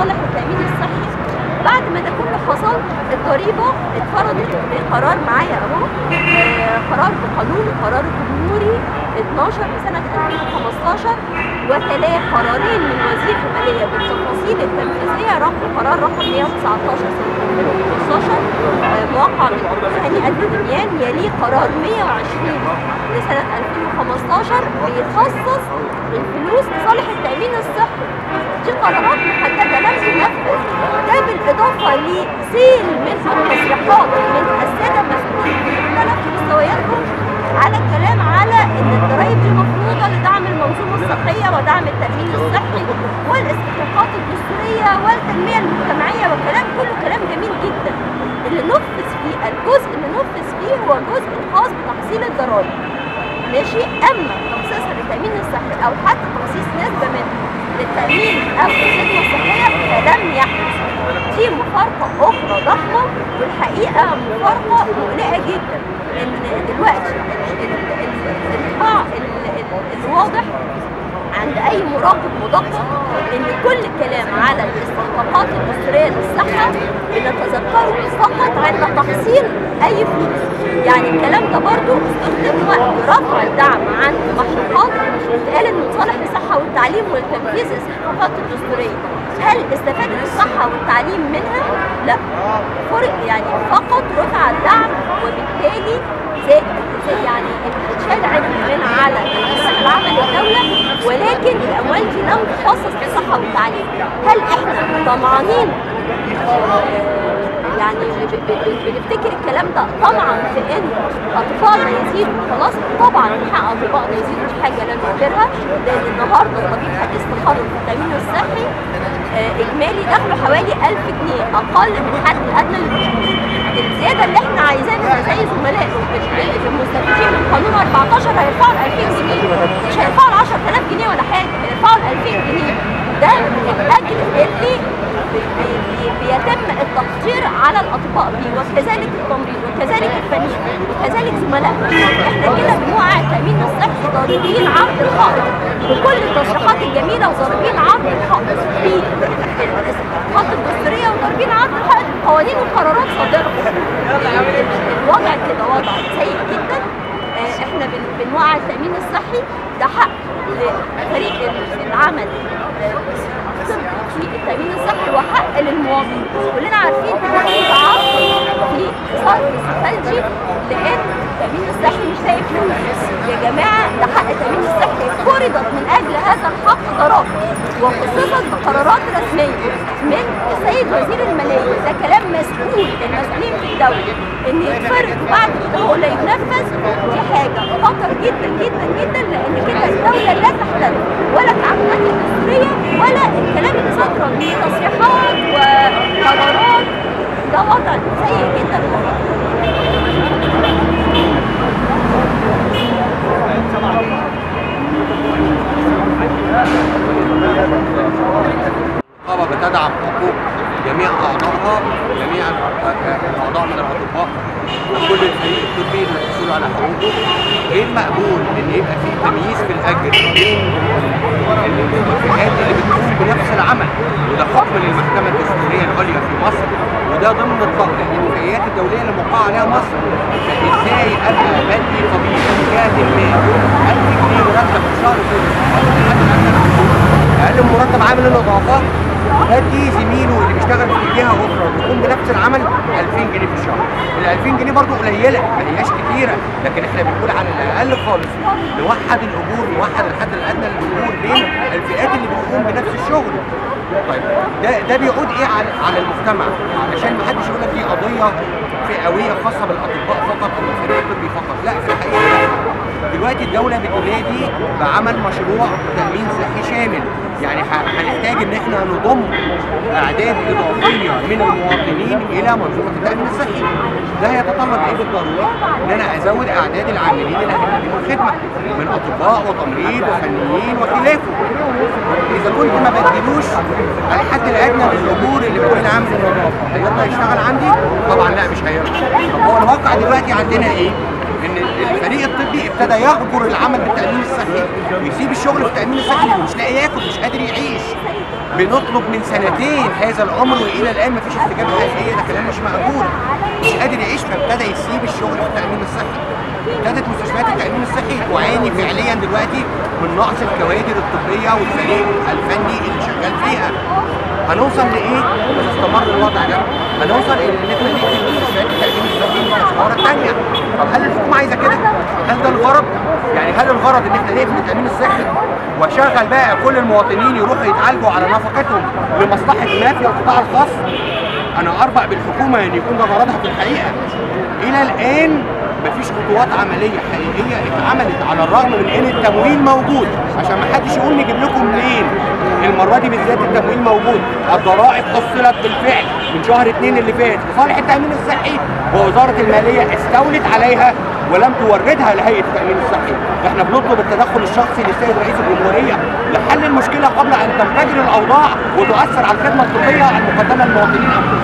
مصالح التامين الصحي بعد ما ده كله حصل الضريبه اتفرضت بقرار معايا اهو آه، قرار بقانون القرار الجمهوري 12 لسنه 2015 وتلاه قرارين من وزير الماليه بالتفاصيل التنفيذيه رقم قرار رقم 119 سنه 2015 آه، موقع من الدكتور هاني الدنيان يليه قرار 120 لسنه 2015 بيخصص الفلوس لصالح التامين الصحي دي قرارات محدده لم تنفذ ده بالاضافه لسيل من التصريحات من الساده المسؤولين في مختلف مستوياتهم على الكلام على ان الضرائب دي مفروضه لدعم المنظومه الصحيه ودعم التامين الصحي والاستحقاقات الدستوريه والتنميه المجتمعيه والكلام كله كلام جميل جدا اللي نفذ فيه الجزء اللي نفذ فيه هو الجزء الخاص بتحصيل الضرائب ماشي اما تخصيصها للتامين الصحي او حتى تخصيص نسبه منها للتامين او الخدمه الصحيه فلم يحدث دي مفارقه اخرى ضخمه والحقيقه مفارقه مقلقه جدا ان دلوقتي ال- ال- ال- الانطباع ال- ال- الواضح عند اي مراقب مدقق ان كل الكلام على الاستحقاقات الدستوريه للصحه بنتذكره فقط عند تحصيل اي فلوس يعني الكلام ده برضو استخدم وقت رفع الدعم عن محروقات اتقال ان صالح الصحه والتعليم والتنفيذ الاستحقاقات الدستوريه هل استفادت الصحه والتعليم منها؟ لا فرق يعني فقط رفع الدعم وبالتالي زي زي يعني اتشال عبء من على المسح العمل الدولة ولكن الأموال دي لم تخصص للصحة والتعليم هل احنا طمعانين آه، يعني ب- ب- ب- بنفتكر الكلام ده طبعا في ان اطفالنا يزيدوا خلاص طبعا من حق اطبائنا يزيدوا دي حاجه لا ننكرها لان النهارده الطبيب حديث التخرج في التامين الصحي آه، اجمالي دخله حوالي 1000 جنيه اقل من الحد الادنى للمشروع الزياده اللي احنا عايزينها زي زملائنا المستفيدين من قانون 14 هيرفعوا ل 2000 جنيه مش هيرفعوا ل 10000 جنيه ولا حاجه هيرفعوا ل 2000 جنيه ده الاجر اللي بي- بي- بيتم التقدير على الاطباء بيه وكذلك التمريض وكذلك الفنيين وكذلك زملائنا احنا كده بنوقع التامين الصحي ضاربين عرض الحائط بكل التصريحات الجميله وضاربين عرض الحائط بالاستحقاقات الدستوريه وضاربين عرض الحائط بقوانين وقرارات صادره ال- الوضع كده وضع سيء جدا آه، احنا بن- بنوقع التامين الصحي ده حق لفريق ال- العمل آه، في التامين الصحي وحق للمواطن كلنا عارفين ان في تعاطف في صرف استراتيجي لان التامين الصحي مش لاقي فلوس يا جماعه ده حق التامين الصحي فرضت من اجل هذا الحق ضرائب وخصصت بقرارات رسميه من السيد وزير الماليه ده كلام مسؤول المسؤولين في الدوله ان يتفرض وبعد كده هو لا ينفذ دي حاجه خطر جدا جدا جدا لان كده الدوله لا تحترم ولا التعاملات الدستوريه ولا الكلام اللي صادره من تصريحات وقرارات ده وضع سيء جدا وخطر النقابة بتدعم حقوق جميع أعضائها جميع الأعضاء من الأطباء وكل الفريق الطبي للحصول على حقوقه غير مقبول إن يبقى في تمييز في الأجر بين الفئات اللي بتقوم بنفس العمل وده حكم للمحكمة الدستورية العليا في مصر وده ضمن الط- الاتفاقيات الدولية اللي موقعة عليها مصر فإزاي أبقى بدي طبيب في جهة ما 1000 جنيه مرتب في الشهر اقل مرتب عامل الاضافات بدي زميله اللي بيشتغل في جهه اخرى وبيقوم بنفس العمل 2000 جنيه في الشهر ال 2000 جنيه برضو قليله ما هياش كتيره لكن احنا بنقول على الاقل خالص نوحد الاجور نوحد الحد الادنى للاجور بين الفئات اللي بتقوم بنفس الشغل طيب ده ده بيعود ايه على على المجتمع علشان ما حدش يقول لك دي قضيه فئويه خاصه بالاطباء فقط او الفريق الطبي فقط لا في الحقيقه لا دلوقتي الدولة بتنادي بعمل مشروع تأمين صحي شامل يعني ه- هنحتاج ان احنا نضم اعداد اضافية من المواطنين الى منظومة التأمين الصحي ده هيتطلب ايه بالضرورة ان انا ازود اعداد العاملين اللي هيقدموا الخدمة من اطباء وتمريض وفنيين وخلافه اذا كنت ما بدلوش الحد الادنى للاجور اللي بتقول عامل النظافة هيقدر يشتغل عندي طبعا لا مش هيقدر طب هو الواقع دلوقتي عندنا ايه ان الفريق الطبي ابتدى يهجر العمل بالتامين الصحي ويسيب الشغل في التامين الصحي مش لاقي ياكل مش قادر يعيش بنطلب من سنتين هذا الامر والى الان مفيش استجابه حقيقيه ده كلام مش مقبول مش قادر يعيش فابتدى يسيب الشغل في التامين الصحي ابتدت مستشفيات التامين الصحي تعاني فعليا دلوقتي من نقص الكوادر الطبيه والفريق الفني اللي شغال فيها هنوصل لايه؟ اذا استمر الوضع ده هنوصل الى ان احنا نقفل مستشفيات التامين الصحي من الاسعار الثانيه طب هل الحكومه عايزه كده؟ هل ده الغرض؟ يعني هل الغرض ان احنا نقفل التامين الصحي واشغل بقى كل المواطنين يروحوا يتعالجوا على نفقتهم لمصلحه ما في القطاع الخاص؟ انا اربع بالحكومه ان يكون ده غرضها في الحقيقه الى الان مفيش خطوات عمليه حقيقيه اتعملت على الرغم من ان التمويل موجود عشان ما حدش يقول نجيب لكم منين المره دي بالذات التمويل موجود الضرائب حصلت بالفعل من شهر اتنين اللي فات لصالح التامين الصحي ووزاره الماليه استولت عليها ولم توردها لهيئه التامين الصحي احنا بنطلب التدخل الشخصي للسيد رئيس الجمهوريه لحل المشكله قبل ان تنفجر الاوضاع وتؤثر على الخدمه الطبيه المقدمه للمواطنين انفسهم